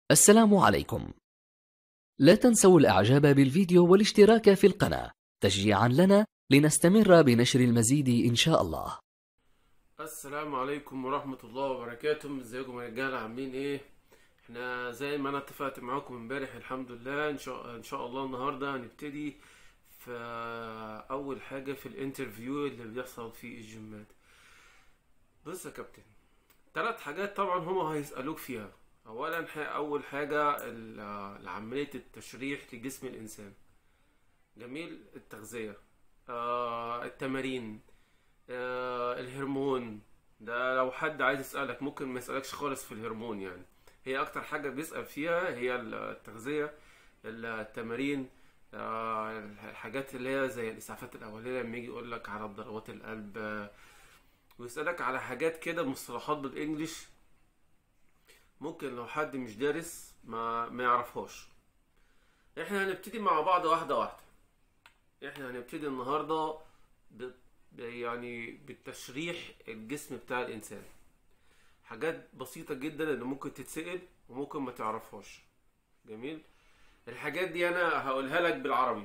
السلام عليكم لا تنسوا الاعجاب بالفيديو والاشتراك في القناة تشجيعا لنا لنستمر بنشر المزيد ان شاء الله السلام عليكم ورحمة الله وبركاته ازيكم يا رجالة عاملين ايه احنا زي ما انا اتفقت معاكم امبارح الحمد لله ان شاء ان شاء الله النهارده هنبتدي في اول حاجة في الانترفيو اللي بيحصل في الجيمات بص يا كابتن ثلاث حاجات طبعا هما هيسألوك فيها اولا ح- اول حاجة ال- عملية التشريح لجسم الانسان جميل التغذية آه التمارين آه الهرمون ده لو حد عايز يسألك ممكن ما يسألكش خالص في الهرمون يعني هي أكتر حاجة بيسأل فيها هي التغذية التمارين آه الحاجات اللي هي زي الإسعافات الأولية لما يجي يقول لك على ضربات القلب آه، ويسألك على حاجات كده مصطلحات بالإنجليش ممكن لو حد مش دارس ما ما يعرفهاش احنا هنبتدي مع بعض واحدة واحدة احنا هنبتدي النهارده ب... ب- يعني بالتشريح الجسم بتاع الانسان حاجات بسيطة جدا اللي ممكن تتسأل وممكن ما تعرفهاش جميل الحاجات دي انا هقولها لك بالعربي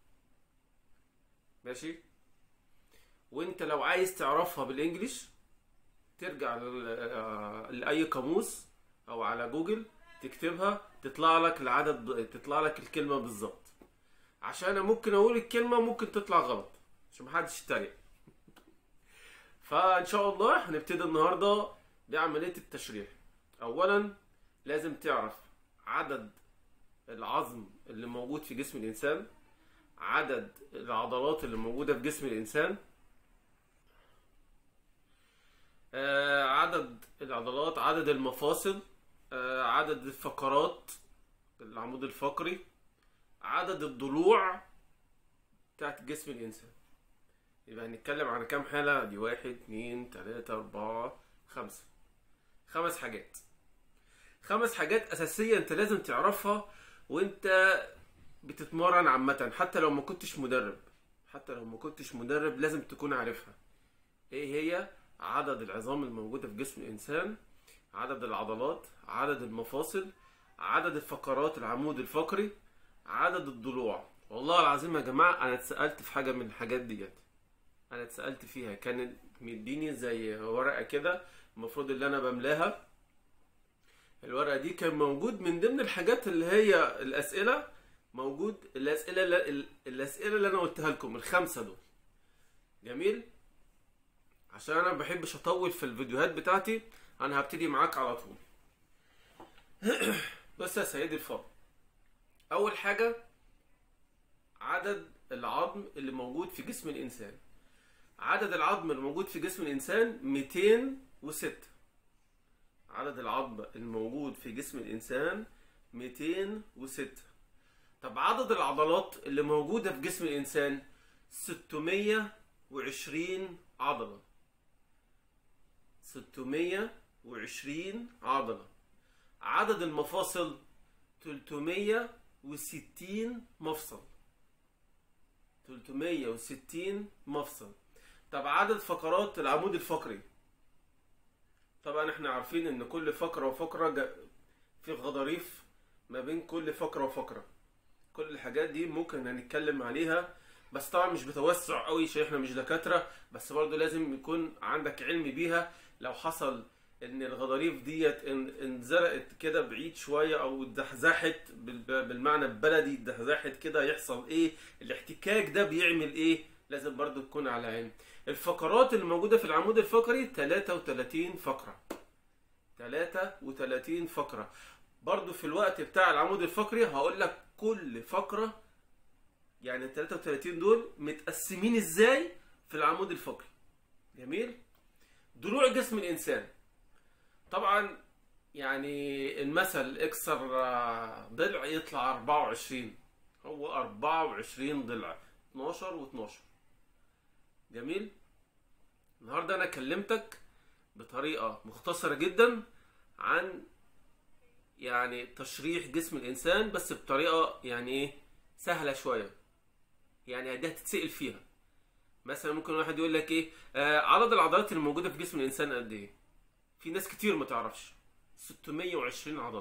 ماشي وانت لو عايز تعرفها بالانجليش ترجع لل- آه، لاي قاموس او على جوجل تكتبها تطلع لك العدد تطلع لك الكلمة بالظبط عشان انا ممكن اقول الكلمة ممكن تطلع غلط عشان محدش يتريق فان شاء الله هنبتدي النهارده بعملية التشريح اولا لازم تعرف عدد العظم اللي موجود في جسم الانسان عدد العضلات اللي موجودة في جسم الانسان آه، عدد العضلات عدد المفاصل آه، عدد الفقرات العمود الفقري عدد الضلوع بتاعت جسم الإنسان يبقى هنتكلم عن كام حالة دي واحد اتنين تلاتة أربعة خمسة خمس حاجات خمس حاجات أساسية أنت لازم تعرفها وأنت بتتمرن عامة حتى لو ما كنتش مدرب حتى لو ما كنتش مدرب لازم تكون عارفها ايه هي عدد العظام الموجودة في جسم الإنسان عدد العضلات عدد المفاصل عدد الفقرات العمود الفقري عدد الضلوع والله العظيم يا جماعة أنا اتسألت في حاجة من الحاجات ديت أنا اتسألت فيها كان مديني زي ورقة كده المفروض اللي أنا بملاها الورقة دي كان موجود من ضمن الحاجات اللي هي الأسئلة موجود الأسئلة اللي الأسئلة اللي أنا قلتها لكم الخمسة دول جميل عشان انا ما بحبش اطول في الفيديوهات بتاعتي انا هبتدي معاك على طول بص يا سيدي الفاضل اول حاجه عدد العظم اللي موجود في جسم الانسان عدد العظم اللي موجود في جسم الانسان 206 عدد العظم الموجود في جسم الانسان 206 طب عدد العضلات اللي موجوده في جسم الانسان 620 عضله 620 عضلة عدد المفاصل 360 مفصل 360 مفصل طب عدد فقرات العمود الفقري طبعا احنا عارفين ان كل فقرة وفقرة جا- في غضاريف ما بين كل فقرة وفقرة كل الحاجات دي ممكن هنتكلم عليها بس طبعا مش بتوسع قوي عشان احنا مش دكاترة بس برضه لازم يكون عندك علم بيها لو حصل ان الغضاريف ديت ان- انزرقت كده بعيد شويه او اتزحزحت بال- بالمعنى البلدي اتزحزحت كده يحصل ايه الاحتكاك ده بيعمل ايه لازم برضو تكون على علم الفقرات اللي موجوده في العمود الفقري 33 فقره 33 فقره برضو في الوقت بتاع العمود الفقري هقول لك كل فقره يعني ال 33 دول متقسمين ازاي في العمود الفقري جميل ضلوع جسم الانسان طبعا يعني المثل اكسر آه، ضلع يطلع 24 هو 24 ضلع 12 و12 جميل النهارده انا كلمتك بطريقه مختصره جدا عن يعني تشريح جسم الانسان بس بطريقه يعني ايه سهله شويه يعني دي هتتسال فيها مثلا ممكن واحد يقول لك ايه آه عدد العضلات اللي موجوده في جسم الانسان قد ايه في ناس كتير ما تعرفش 620 عضله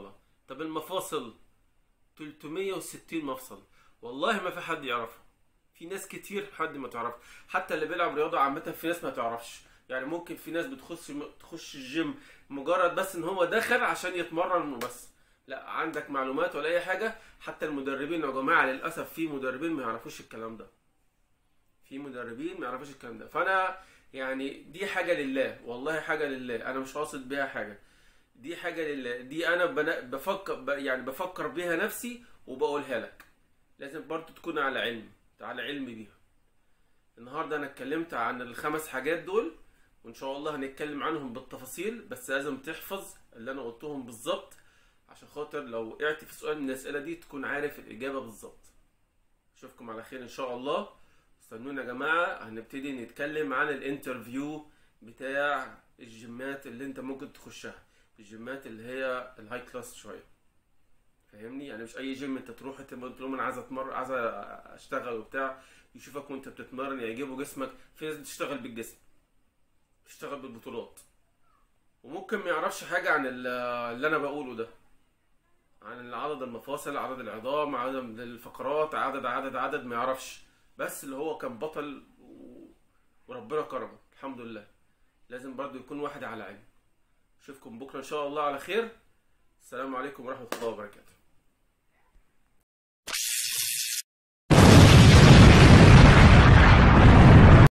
طب المفاصل 360 مفصل والله ما في حد يعرفها في ناس كتير حد ما تعرف حتى اللي بيلعب رياضه عامه في ناس ما تعرفش يعني ممكن في ناس بتخش تخش الجيم مجرد بس ان هو دخل عشان يتمرن بس لا عندك معلومات ولا اي حاجه حتى المدربين يا جماعه للاسف في مدربين ما يعرفوش الكلام ده في مدربين ما يعرفوش الكلام ده فانا يعني دي حاجه لله والله حاجه لله انا مش قاصد بيها حاجه دي حاجه لله دي انا بنا- بفكر ب- يعني بفكر بيها نفسي وبقولها لك لازم برضو تكون على علم على علم بيها النهارده انا اتكلمت عن الخمس حاجات دول وان شاء الله هنتكلم عنهم بالتفاصيل بس لازم تحفظ اللي انا قلتهم بالظبط عشان خاطر لو وقعت في سؤال من الاسئله دي تكون عارف الاجابه بالظبط اشوفكم على خير ان شاء الله استنونا يا جماعه هنبتدي نتكلم عن الانترفيو بتاع الجيمات اللي انت ممكن تخشها الجيمات اللي هي الهاي كلاس شويه فاهمني يعني مش اي جيم انت تروح انت تقول لهم انا عايز اتمرن عايز اشتغل وبتاع يشوفك وانت بتتمرن يعجبوا جسمك في ناس بتشتغل بالجسم بتشتغل بالبطولات وممكن ما يعرفش حاجه عن ال- اللي انا بقوله ده عن عدد المفاصل عدد العظام عدد الفقرات عدد عدد عدد ما يعرفش بس اللي هو كان بطل و... وربنا كرمه الحمد لله لازم برضو يكون واحد على علم اشوفكم بكره ان شاء الله على خير السلام عليكم ورحمه الله وبركاته